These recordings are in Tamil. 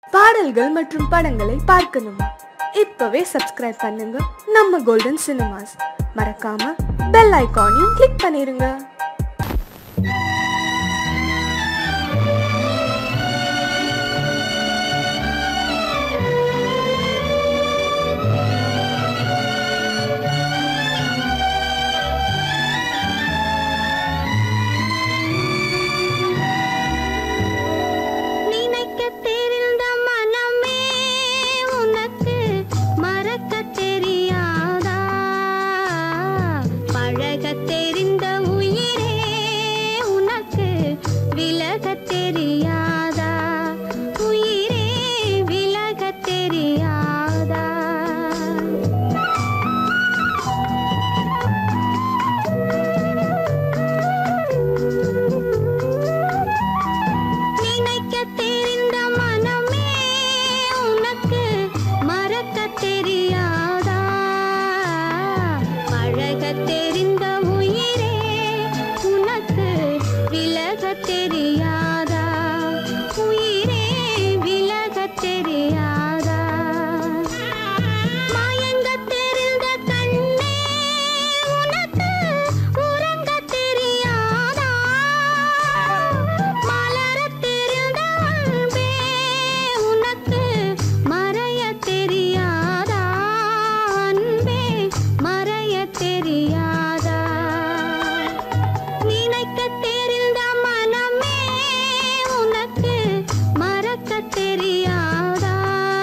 பாடல்கள் மற்றும் படங்களை பார்க்கணுமா இப்பவே சப்ஸ்கிரைப் பண்ணுங்க நம்ம கோல்டன் சினிமாஸ் மறக்காம பெல் ஐகானையும் கிளிக் பண்ணிருங்க நினைக்கத் தெரிந்த மனமே உனக்கு மறக்கத் தெரியாதா? பழகத் தெரிந்த உயிரே உனக்கு விலகத் தெரியாதா? உயிரே விலகத் தெரியாதா? நினைக்கத் தெரிந்த மனமே உனக்கு மறக்கத் தெரியாதா? பழகத் தெரிந்த உயிரே உனக்கு விலகத் தெரியாதா? உயிரே விலகத் தெரியாதா? மயங்கத் தெரிந்த கண்ணே உனக்கு உறங்கத் தெரியாதா? மலரத் தெரிந்த அன்பே உனக்கு மறையத் தெரியாதா? அன்பே மறையத் தெரியாதா? நினைக்கத் தெரிந்த மனமே உனக்கு மறக்கத் தெரியாதா?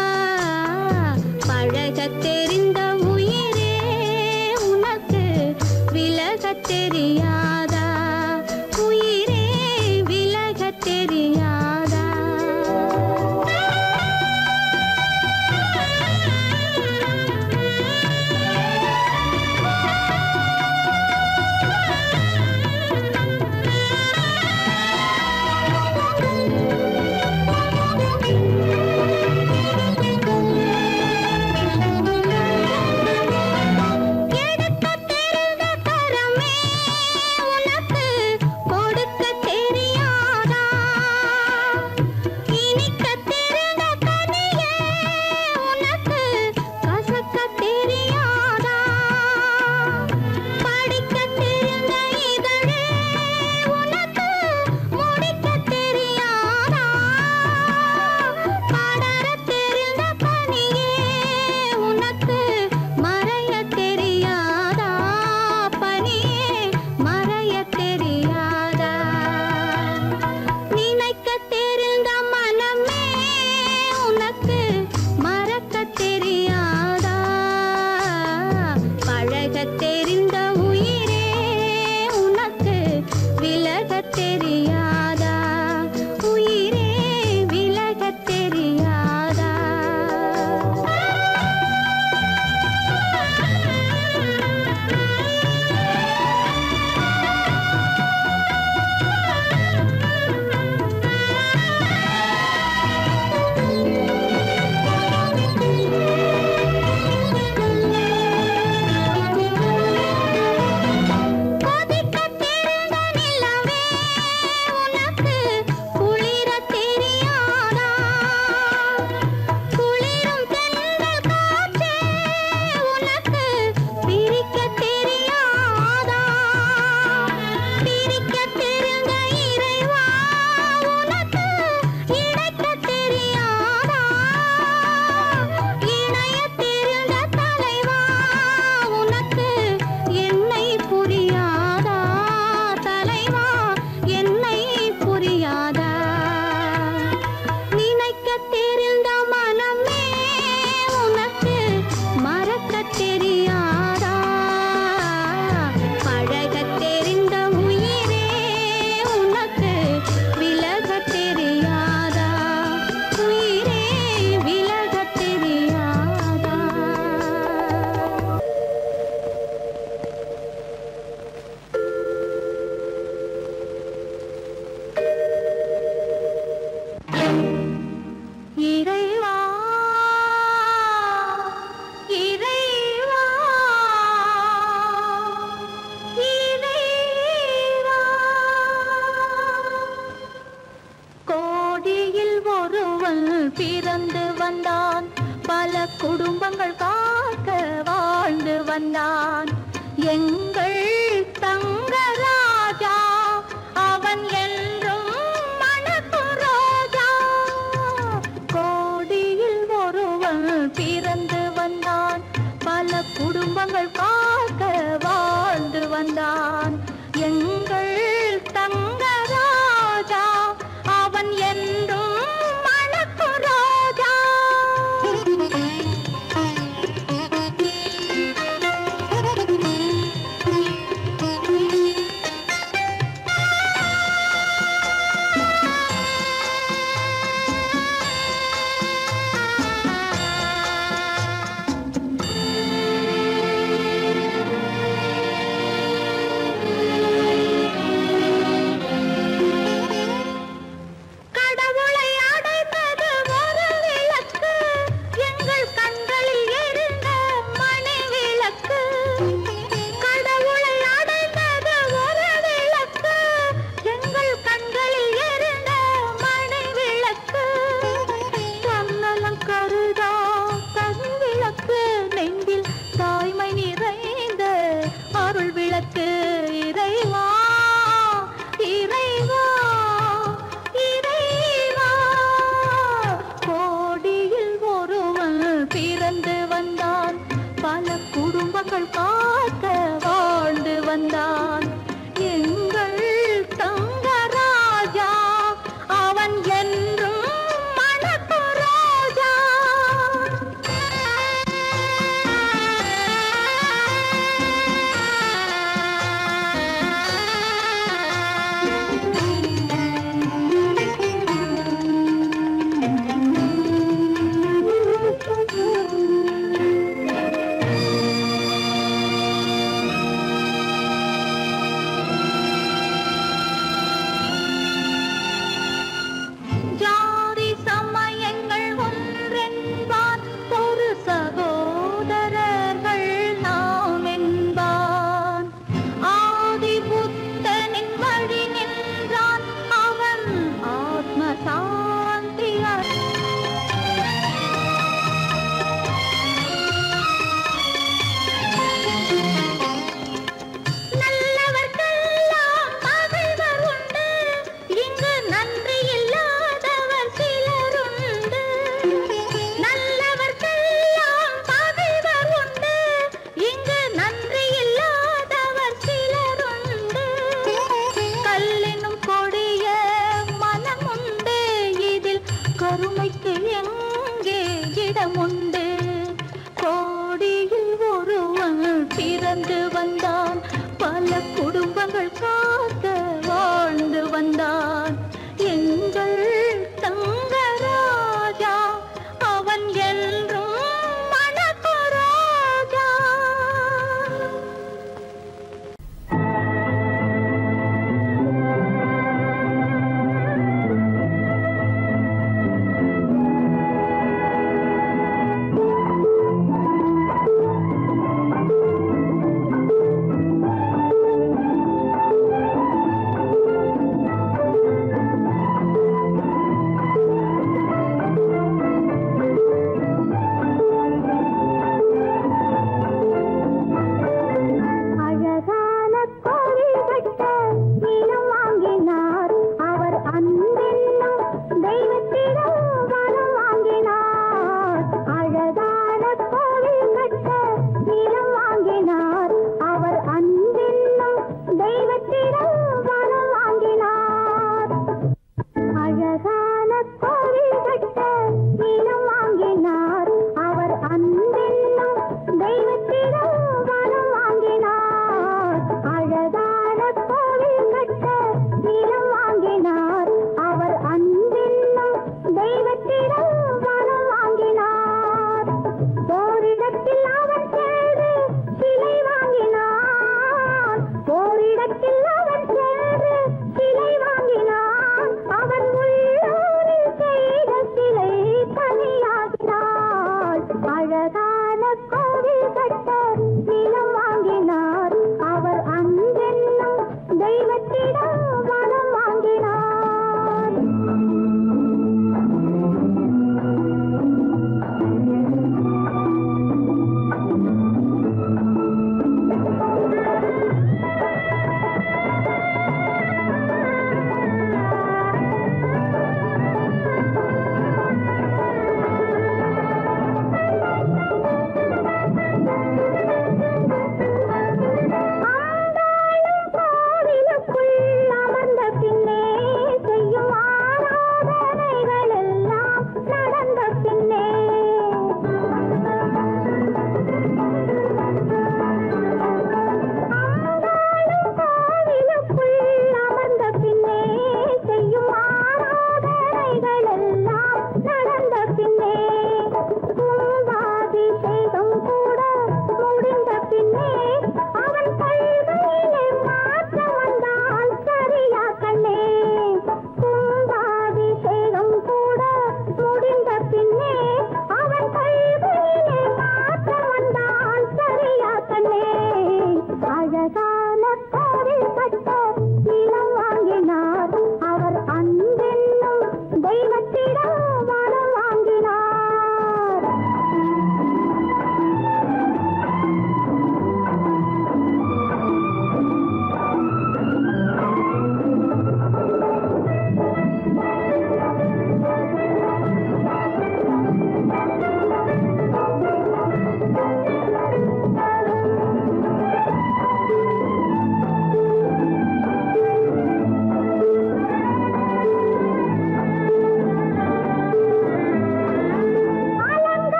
பழகத் தெரிந்த உயிரே உனக்கு விலகத் தெரியாதா? உயிரே விலகத் தெரியாதா? எடுக்கத் தெரிந்த கரமே உனக்கு கொடுக்கத் தெரியாதா? இனிக்கத் தெரிந்த கனியே உனக்கு கசக்கத் தெரியாதா? படிக்கத் தெரிந்த இதழே உனக்கு முடிக்கத் தெரியாதா? படரத் தெரிந்த பனியே உனக்கு மறையத் தெரியாதா? பனியே மறையத் தெரியாதா? நினைக்கத் தெரிந்த மனமே உனக்கு மறக்கத் தெரியாதா? பழகத் தெரிந்த உயிரே உனக்கு விலகத் தெரியாதா? உயிரே விலகத் தெரியாதா? கொதிக்கத் தெரிந்த நிலவே உனக்கு குளிரத் தெரியாதா? குளிரும் தென்றல் காற்றே உனக்கு பிரிக்கத் தெரியாதா? பிரிக்கத் தெரிந்த இறைவா உனக்கு இணைக்கத் தெரியாதா? இணையத் தெரிந்த தலைவா உனக்கு என்னை புரியாதா தலைவா என்னை புரியாதா நினைக்கத் தெரிந்த மனமே உனக்கு மறக்கத் தெரியாதா பழகத் தெரிந்த உயிரே உனக்கு விலகத் தெரியாதா உயிரே விலகத் தெரியாதா இறைவா இறைவா இறைவா கோடியில் ஒருவன் பிற பிறந்து வந்தான் பல குடும்பங்கள் காக்க வாழ்ந்து வந்தான் எங்கள் தங்கராஜா அவன் என்றும் மணக்கு ரோஜா கோடியில் ஒருவன் பிறந்து வந்தான் பல குடும்பங்கள் காக்க வாழ்ந்து வந்தான் எங்கள் தங்கராஜா அவன் என்றும் மணக்கு ரோஜா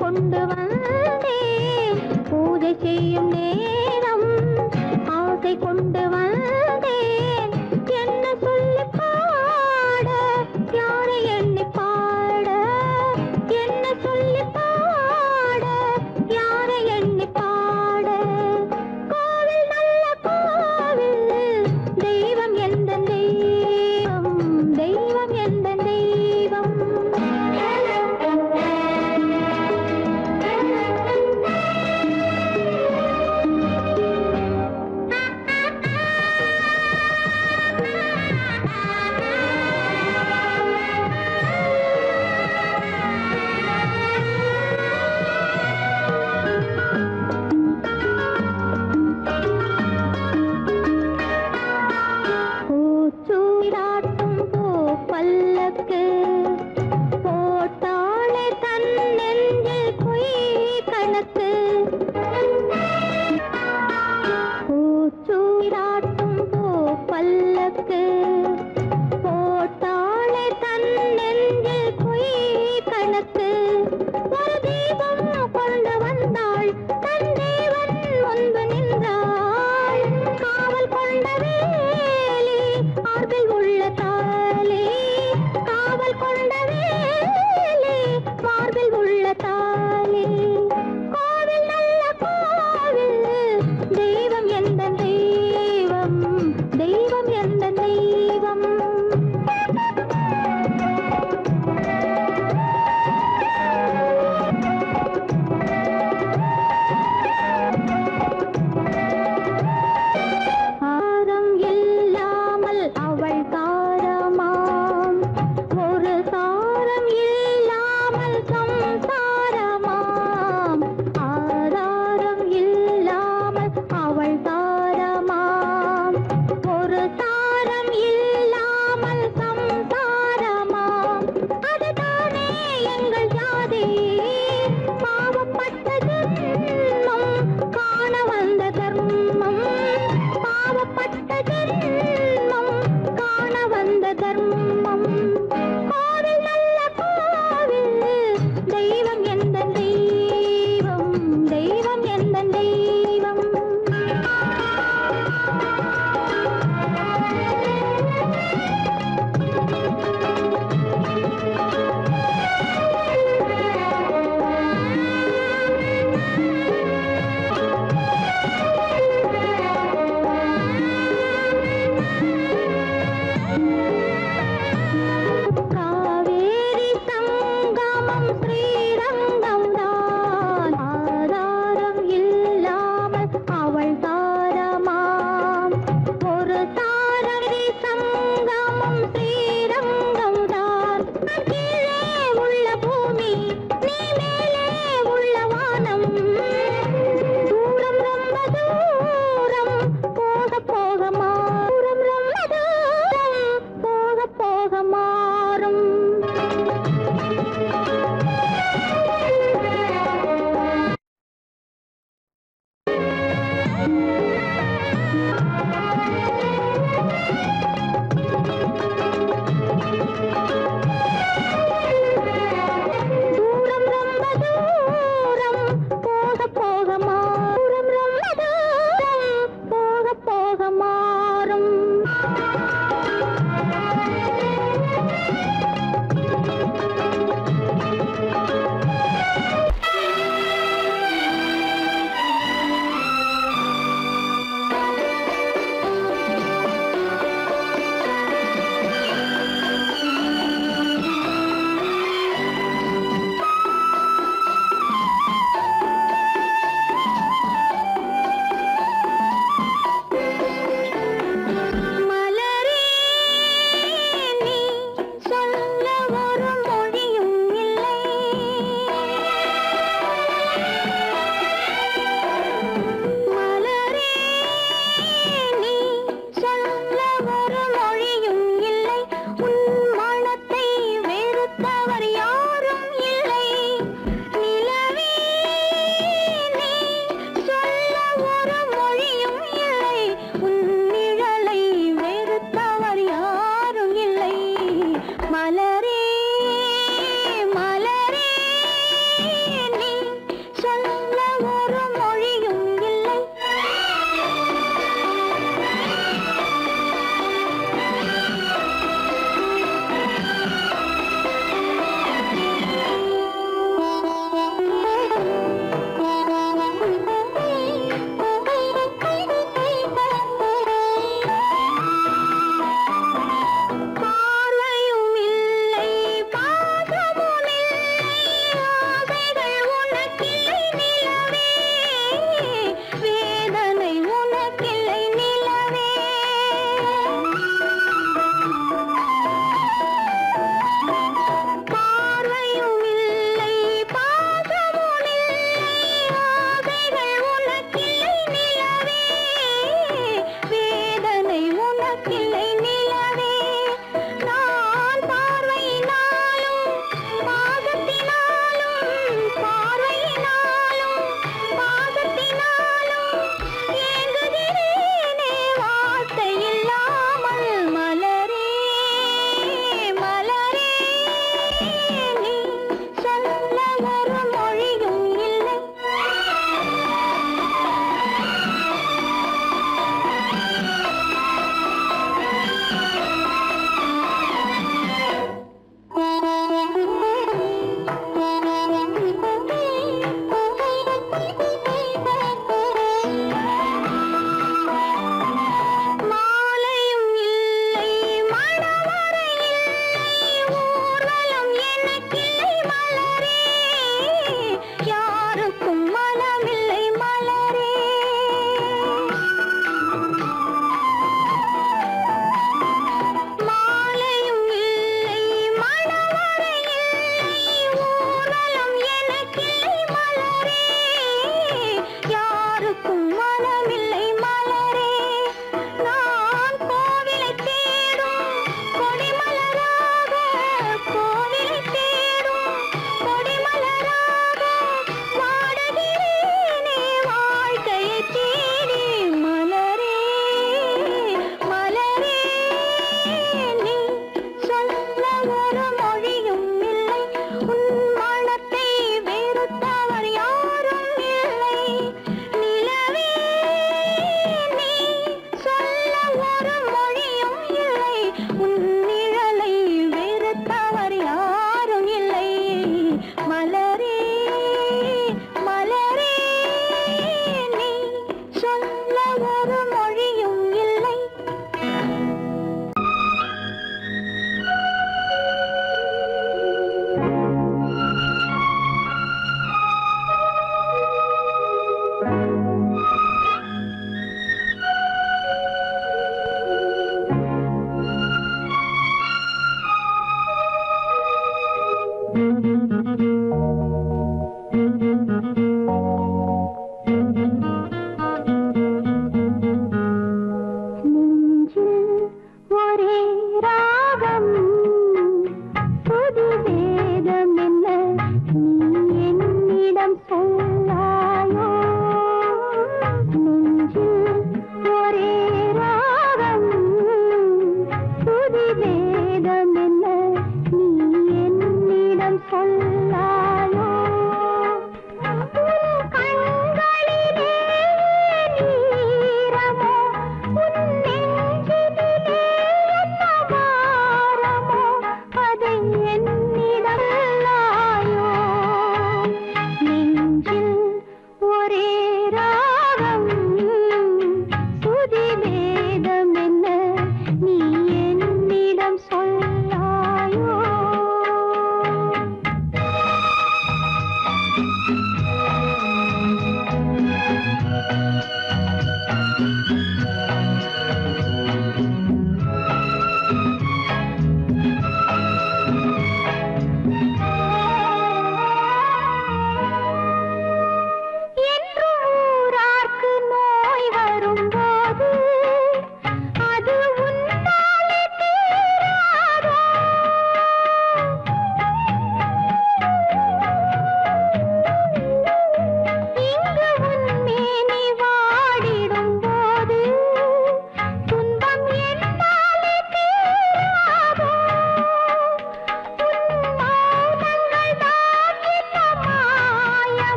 கொண்டு வந்தேன் பூஜை செய்யும் நேரம் ஆசை கொண்டு வந்தேன் என்ன சொல்லி பாட யாரை எண்ணி பாட என்ன சொல்லி பாட யாரை எண்ணி பாட கோவில் நல்ல கோவில் தெய்வம் எந்த தெய்வம் தெய்வம் எந்த தெய்வம் பூச்சூடாட்டும் பூ பல்லக்கு போட்டாளே தன் நெஞ்சில் பொய் கணக்கு பூச்சூடாட்டும் பூ பல்லக்கு போட்டாளே தன் நெஞ்சில் பொய் கணக்கு ஒரு தீபம் கொண்டு வந்தாள் தன் தேவன் முன்பு நின்றாள் காவல் கொண்ட வேலி மார்பில் உள்ள தாலி காவல் கொண்ட வேலி மார்பில் உள்ள தாலி கோவில் நல்ல கோவில் தெய்வம் எந்த தெய்வம் தெய்வம் எந்த தெய்வம் ஆரம் இல்லாமல் அவள் தாரமாம் ஒரு சாரம் இல்லாமல் சம்சாரமாம் ஆதாரம் இல்லாமல் அவள் தாரமாம் ஒரு சாரம் இல்லாமல் சம்சாரமாம் அதுதானே எங்கள் ஜாதி பாவப்பட்ட ஜென்மம் காண வந்த தர்மம் பாவப்பட்ட ஜென்மம் காண வந்த தர்மம் கோவில் நல்ல கோவில் தெய்வம் எந்த தெய்வம் தெய்வம் எந்த தெய்வம் காவேரி சங்கமம் ஸ்ரீரங்கம் தான் ஆதாரம் இல்லாமல் அவள் தாரமாம் ஒரு தாரரி சங்கமம் ஸ்ரீரங்கம் தான் கீழே உள்ள பூமி நீ மேலே உள்ள வானம் தூரம் ரொம்ப தூரம் போக போக மாறும் ரொம்ப தூரம் போக போக மாறும்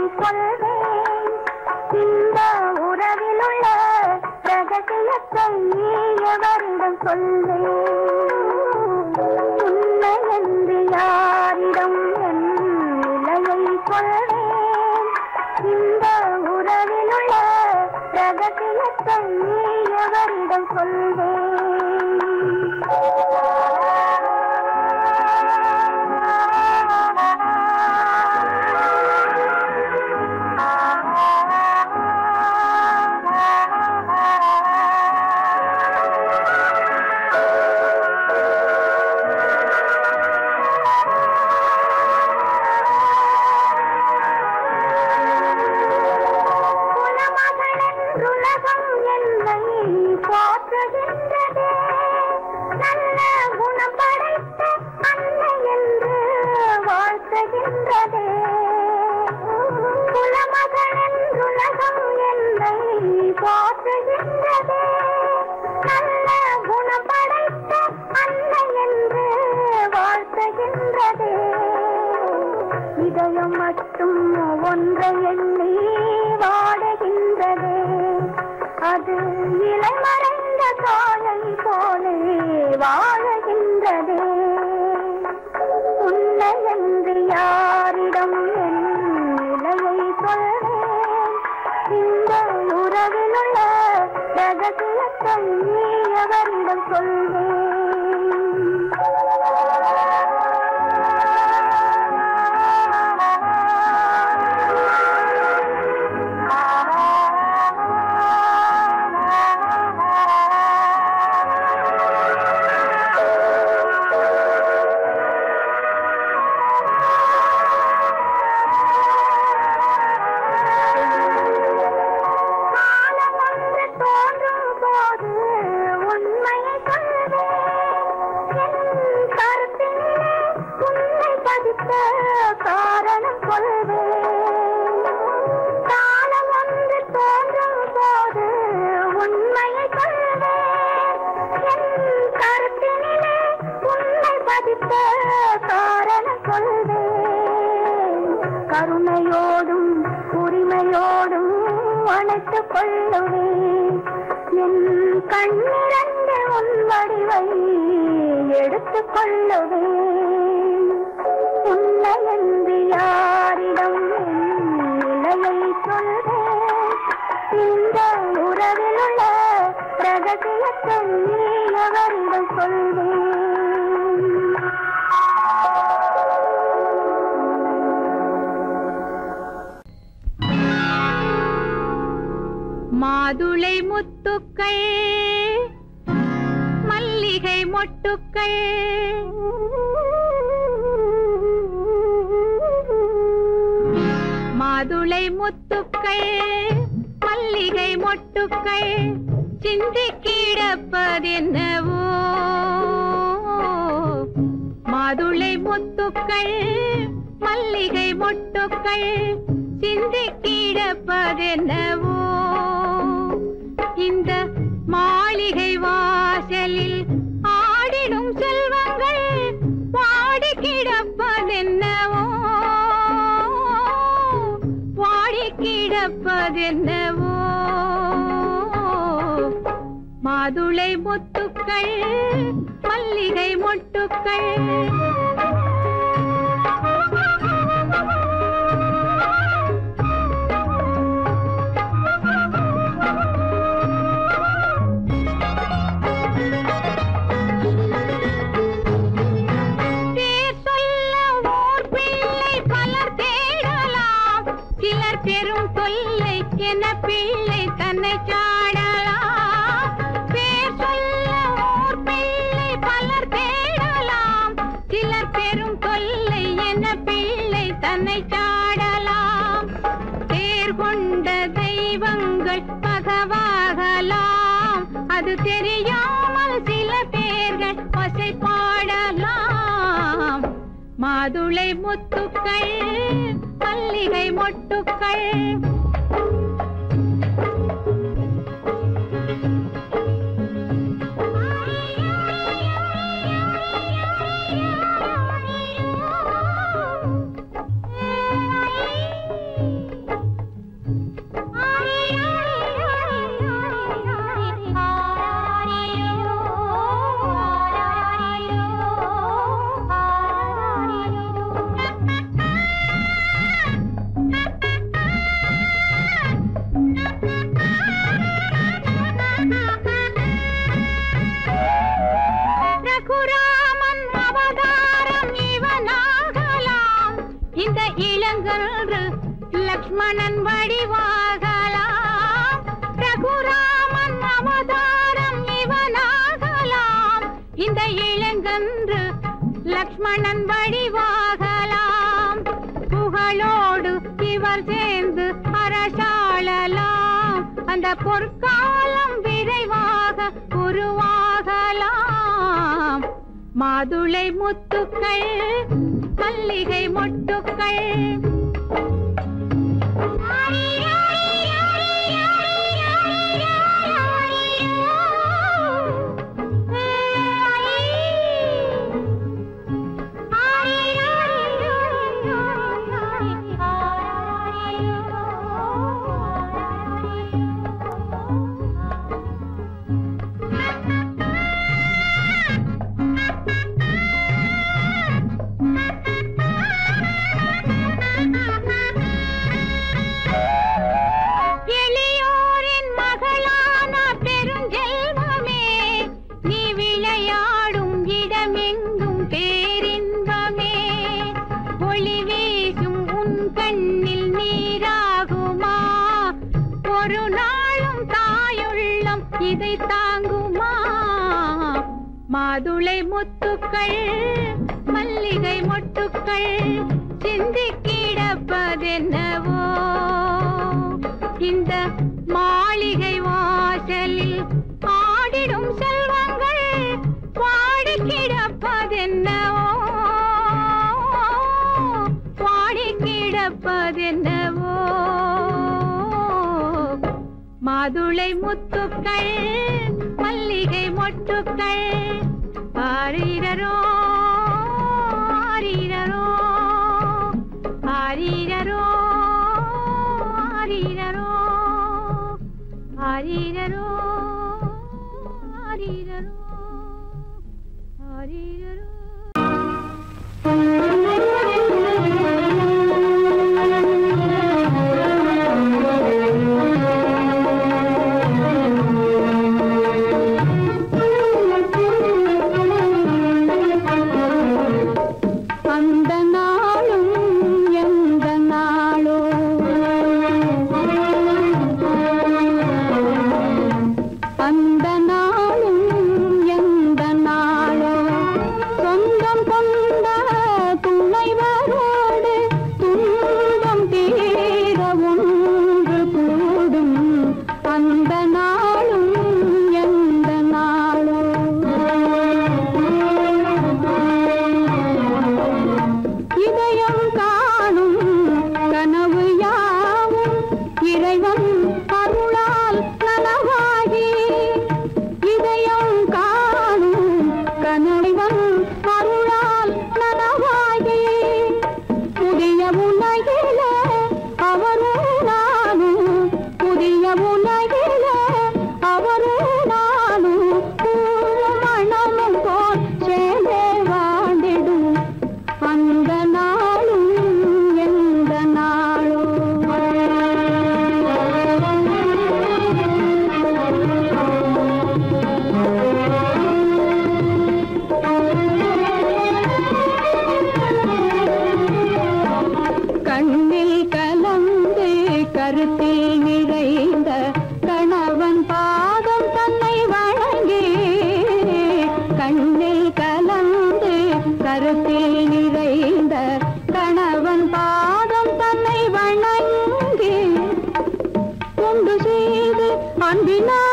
சொல்வேன் இந்த உறவிலுள்ள ரகசியத்தை எவரிடம் சொல்வேன் உண்மை என்று யாரிடம் என் நிலையை சொல்வேன் இந்த உறவிலுள்ள ரகசியத்தை எவரிடம் குலமகளென்றுலகம் என்னை போற்றுகின்றதே. நல்ல குணம் படைத்த அன்னை என்று வாழ்த்துகின்றதே. குலமகளென்றுலகம் என்னை போற்றுகின்றதே. நல்ல குணம் படைத்த அன்னை என்று வாழ்த்துகின்றதே இதயம் மட்டும் ஒன்றை எண்ணி வாடுகின்றதே அது இளமறைந்த தாயை போலே வாழுகின்றதே உன்னை என்று யாரிடம் என் நிலையை சொல்வேன் இந்த உறவிலுள்ள ரகசியத்தை எவரிடம் காலம் ஒன்று தோன்றும் போது உண்மையை சொல்வேன் என் கருத்தினிலே உன்னை பதித்த காரணம் கொள்வேன் காலம் ஒன்று தோன்றும் போது உண்மையை சொல்வேன் என் கருத்தினிலே உன்னை பதித்த காரணம் கொள்வேன் கருணையோடும் உரிமையோடும் அணைத்துக் கொள்ளுவேன் என் கண்ணிரண்டு உன் வடிவை எடுத்துக் கொள்ளுவேன் உன்னை என்று யாரிடம் என் நிலையை சொல்வேன் இந்த உறவிலுள்ள ரகசியத்தை எவரிடம் சொல்வேன் மாதுளை முத்துக்கள் மல்லிகை மொட்டுக்கள் மாதுளை முத்துக்கள் மல்லிகை மொட்டுக்கள் சிந்தி கிடப்பதென்னவோ மாதுளை முத்துக்கள் மல்லிகை மொட்டுக்கள் சிந்தி கிடப்பதென்னவோ இந்த மாளிகை வாசலில் ஆடிடும் செல்வங்கள் பாடி கிடப்பதென்னவோ பாடி கிடப்பதென்னவோ மாதுளை முத்துக்கள் மல்லிகை மொட்டுக்கள் பேர் சொல்ல ஓர் பிள்ளை பலர் தேடலாம் சிலர் பெரும் தொல்லை என பிள்ளை தன்னை சாடலாம் பேர் சொல்ல ஓர் பிள்ளை பலர் தேடலாம் சிலர் பெரும் தொல்லை என பிள்ளை தன்னை சாடலாம் தேர் கொண்ட தெய்வங்கள் பகவாகலாம் அது தெரியாமல் சில பேர்கள் ஒசை பாடலாம் மாதுளை முத்துக்கள் மல்லிகை மொட்டுக்கள் இளங்கன்று லக்ஷ்மணன் வடிவாகலாம் ரகுராமன் அவதாரம் இவனாகலாம் இந்த இளங்கன்று லக்ஷ்மணன் வடிவாகலாம் புகழோடு இவர் சேர்ந்து அரசாளலாம் அந்த பொற்காலம் விரைவாக உருவாகலாம் மாதுளை முத்துக்கள் மல்லிகை மொட்டுக்கள் எளியோரின் மகளான பெருஞ்செல்வமே நீ விளையாடும் இடமெங்கும் பேரின்பமே ஒளி வீசும் உன் கண்ணில் நீராகுமா ஒரு நாளும் தாயுள்ளம் இதை தாங்குமா மாதுளை முத்துக்கள் மல்லிகை மொட்டுக்கள் சிந்தி கிடப்பதென்னவோ இந்த மாளிகை வாசலில் ஆடிடும் செல்வங்கள் பாடி கிடப்பதென்னவோ பாடி கிடப்பதென்னவோ மாதுளை முத்துக்கள் மல்லிகை மொட்டுக்கள் ஆரீரரோ ஆரீரரோ ஆரீரரோ ஆரீரரோ ஆரீரரோ ஆரீரரோ ஆரீரரோ அந்த நாளும் எந்த நாளோ அந்த நாளும் எந்த நாளோ சொந்தம் கொண்ட துணைவரோடு துன்பம் தீர ஒன்று கூடும் அந்த நாளும் எந்த நாளோ இதயம் காணும் கனவு யாவும் இறைவன் அருளால் நனவாகி இதயம் காணும் கனவன் அருளால் நனவாகி புதிய உலகில அவரும் நானும் புதிய உலகில அவரும் நானும் பூவும் மணமும் போல் சேர்ந்தே வாழ்ந்திடும் அந்த நாளும் எந்த கண்ணில் கலந்து கருத்தில் நிறைந்த கணவன் பாதம் தன்னை வழங்கி கண்ணில் கலந்து கருத்தில் நிறைந்த கணவன் பாதம் தன்னை வணங்கி கொண்டு செய்து அன்பினால்